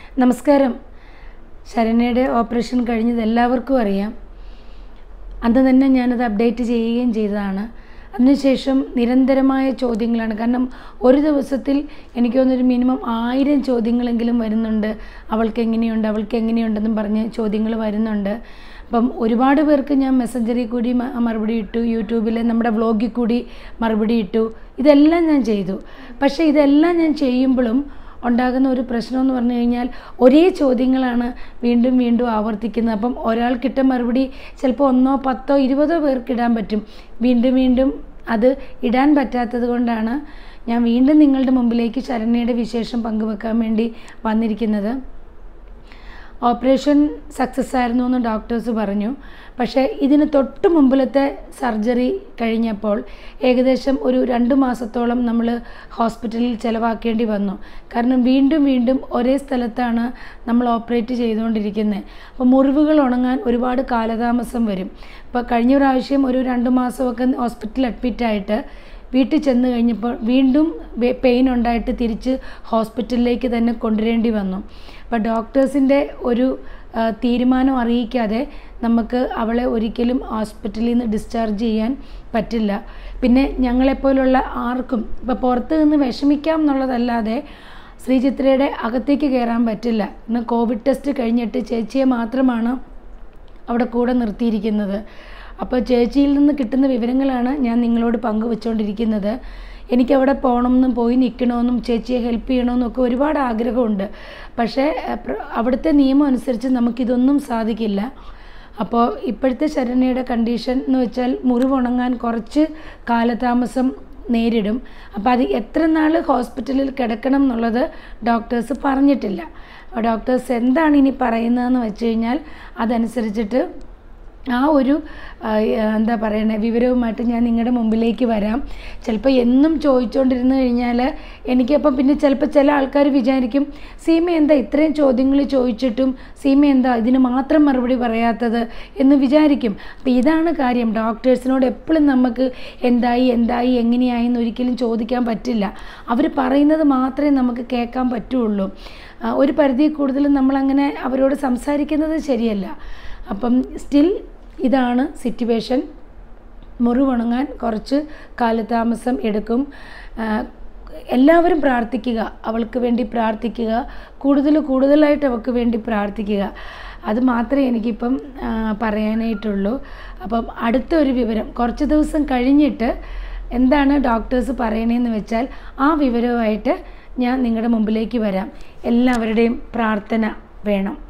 നമസ്കാരം ശരണ്യയുടെ ഓപ്പറേഷൻ കഴിഞ്ഞത് എല്ലാവർക്കും അറിയാം അന്ന് തന്നെ ഞാനത് അപ്ഡേറ്റ് ചെയ്യുകയും ചെയ്തതാണ് അതിനുശേഷം നിരന്തരമായ ചോദ്യങ്ങളാണ് കാരണം ഒരു ദിവസത്തിൽ എനിക്ക് തോന്നുന്നൊരു മിനിമം ആയിരം ചോദ്യങ്ങളെങ്കിലും വരുന്നുണ്ട് അവൾക്ക് എങ്ങനെയുണ്ട് അവൾക്ക് എങ്ങനെയുണ്ടെന്നും പറഞ്ഞ് ചോദ്യങ്ങൾ വരുന്നുണ്ട് അപ്പം ഒരുപാട് പേർക്ക് ഞാൻ മെസ്സഞ്ചറിൽ കൂടി മ- മറുപടി ഇട്ടു യൂട്യൂബിൽ നമ്മുടെ വ്ളോഗിൽ കൂടി മറുപടി ഇട്ടു ഇതെല്ലാം ഞാൻ ചെയ്തു പക്ഷേ ഇതെല്ലാം ഞാൻ ചെയ്യുമ്പോഴും ഉണ്ടാകുന്ന ഒരു പ്രശ്നം എന്ന് പറഞ്ഞു കഴിഞ്ഞാൽ ഒരേ ചോദ്യങ്ങളാണ് വീണ്ടും വീണ്ടും ആവർത്തിക്കുന്നത് അപ്പം ഒരാൾക്കിട്ട മറുപടി ചിലപ്പോൾ ഒന്നോ പത്തോ ഇരുപതോ പേർക്ക് ഇടാൻ പറ്റും വീണ്ടും വീണ്ടും അത് ഇടാൻ പറ്റാത്തത് കൊണ്ടാണ് ഞാൻ വീണ്ടും നിങ്ങളുടെ മുമ്പിലേക്ക് ശരണ്യയുടെ വിശേഷം പങ്കുവെക്കാൻ വേണ്ടി വന്നിരിക്കുന്നത് ഓപ്പറേഷൻ സക്സസ് ആയിരുന്നു എന്ന് ഡോക്ടേഴ്സ് പറഞ്ഞു പക്ഷേ ഇതിന് തൊട്ട് മുമ്പിലത്തെ സർജറി കഴിഞ്ഞപ്പോൾ ഏകദേശം ഒരു രണ്ട് മാസത്തോളം നമ്മൾ ഹോസ്പിറ്റലിൽ ചിലവാക്കേണ്ടി വന്നു കാരണം വീണ്ടും വീണ്ടും ഒരേ സ്ഥലത്താണ് നമ്മൾ ഓപ്പറേറ്റ് ചെയ്തുകൊണ്ടിരിക്കുന്നത് അപ്പോൾ മുറിവുകൾ ഉണങ്ങാൻ ഒരുപാട് കാലതാമസം വരും ഇപ്പോൾ കഴിഞ്ഞ പ്രാവശ്യം ഒരു രണ്ട് മാസമൊക്കെ ഹോസ്പിറ്റലിൽ അഡ്മിറ്റായിട്ട് വീട്ടിൽ ചെന്ന് കഴിഞ്ഞപ്പോൾ വീണ്ടും പെയിൻ ഉണ്ടായിട്ട് തിരിച്ച് ഹോസ്പിറ്റലിലേക്ക് തന്നെ കൊണ്ടുവരേണ്ടി വന്നു അപ്പോൾ ഡോക്ടേഴ്സിൻ്റെ ഒരു ആ, തീരുമാനം അറിയിക്കാതെ നമുക്ക് അവളെ ഒരിക്കലും ഹോസ്പിറ്റലിൽ നിന്ന് ഡിസ്ചാർജ് ചെയ്യാൻ പറ്റില്ല പിന്നെ ഞങ്ങളെപ്പോലുള്ള ആർക്കും ഇപ്പോൾ പുറത്ത് നിന്ന് വിഷമിക്കാം എന്നുള്ളതല്ലാതെ ശ്രീചിത്രയുടെ അകത്തേക്ക് കയറാൻ പറ്റില്ല ഇന്ന് കോവിഡ് ടെസ്റ്റ് കഴിഞ്ഞിട്ട് ചേച്ചിയെ മാത്രമാണ് അവിടെ കൂടെ നിർത്തിയിരിക്കുന്നത് അപ്പോൾ ചേച്ചിയിൽ നിന്ന് കിട്ടുന്ന വിവരങ്ങളാണ് ഞാൻ നിങ്ങളോട് പങ്കുവെച്ചുകൊണ്ടിരിക്കുന്നത് എനിക്കവിടെ പോകണമെന്നും പോയി നിൽക്കണമെന്നും ചേച്ചിയെ ഹെൽപ്പ് ചെയ്യണമെന്നൊക്കെ ഒരുപാട് ആഗ്രഹമുണ്ട് പക്ഷേ അഹ് പ്ര- അവിടുത്തെ നിയമം അനുസരിച്ച് നമുക്കിതൊന്നും സാധിക്കില്ല അപ്പോൾ ഇപ്പോഴത്തെ ശരണ്യയുടെ കണ്ടീഷൻ എന്ന് വെച്ചാൽ മുറിവുണങ്ങാൻ കുറച്ച് കാലതാമസം നേരിടും അപ്പോൾ അത് എത്ര നാൾ ഹോസ്പിറ്റലിൽ കിടക്കണം എന്നുള്ളത് ഡോക്ടേഴ്സ് പറഞ്ഞിട്ടില്ല ഡോക്ടേഴ്സ് എന്താണ് ഇനി പറയുന്നതെന്ന് വെച്ച് കഴിഞ്ഞാൽ അതനുസരിച്ചിട്ട് ആ ഒരു ആ, എന്താ പറയണേ വിവരവുമായിട്ട് ഞാൻ നിങ്ങളുടെ മുമ്പിലേക്ക് വരാം ചിലപ്പോൾ എന്നും ചോദിച്ചുകൊണ്ടിരുന്നു കഴിഞ്ഞാൽ എനിക്കപ്പം പിന്നെ ചിലപ്പോൾ ചില ആൾക്കാർ വിചാരിക്കും സീമ എന്താ ഇത്രയും ചോദ്യങ്ങൾ ചോദിച്ചിട്ടും സീമ എന്താ ഇതിന് മാത്രം മറുപടി പറയാത്തത് എന്ന് വിചാരിക്കും അപ്പോൾ ഇതാണ് കാര്യം ഡോക്ടേഴ്സിനോട് എപ്പോഴും നമുക്ക് എന്തായി എന്തായി എങ്ങനെയായി എന്ന് ഒരിക്കലും ചോദിക്കാൻ പറ്റില്ല അവർ പറയുന്നത് മാത്രമേ നമുക്ക് കേൾക്കാൻ പറ്റുള്ളൂ ആ, ഒരു പരിധി കൂടുതലും നമ്മളങ്ങനെ അവരോട് സംസാരിക്കുന്നത് ശരിയല്ല അപ്പം സ്റ്റിൽ ഇതാണ് സിറ്റുവേഷൻ മുറിവുണങ്ങാൻ കുറച്ച് കാലതാമസം എടുക്കും ആ, എല്ലാവരും പ്രാർത്ഥിക്കുക അവൾക്ക് വേണ്ടി പ്രാർത്ഥിക്കുക കൂടുതൽ കൂടുതലായിട്ട് അവൾക്ക് വേണ്ടി പ്രാർത്ഥിക്കുക അത് മാത്രമേ എനിക്കിപ്പം ആ, പറയാനായിട്ടുള്ളൂ അപ്പം അടുത്ത ഒരു വിവരം കുറച്ച് ദിവസം കഴിഞ്ഞിട്ട് എന്താണ് ഡോക്ടേഴ്സ് പറയണതെന്ന് വെച്ചാൽ ആ വിവരവുമായിട്ട് ഞാൻ നിങ്ങളുടെ മുമ്പിലേക്ക് വരാം എല്ലാവരുടെയും പ്രാർത്ഥന വേണം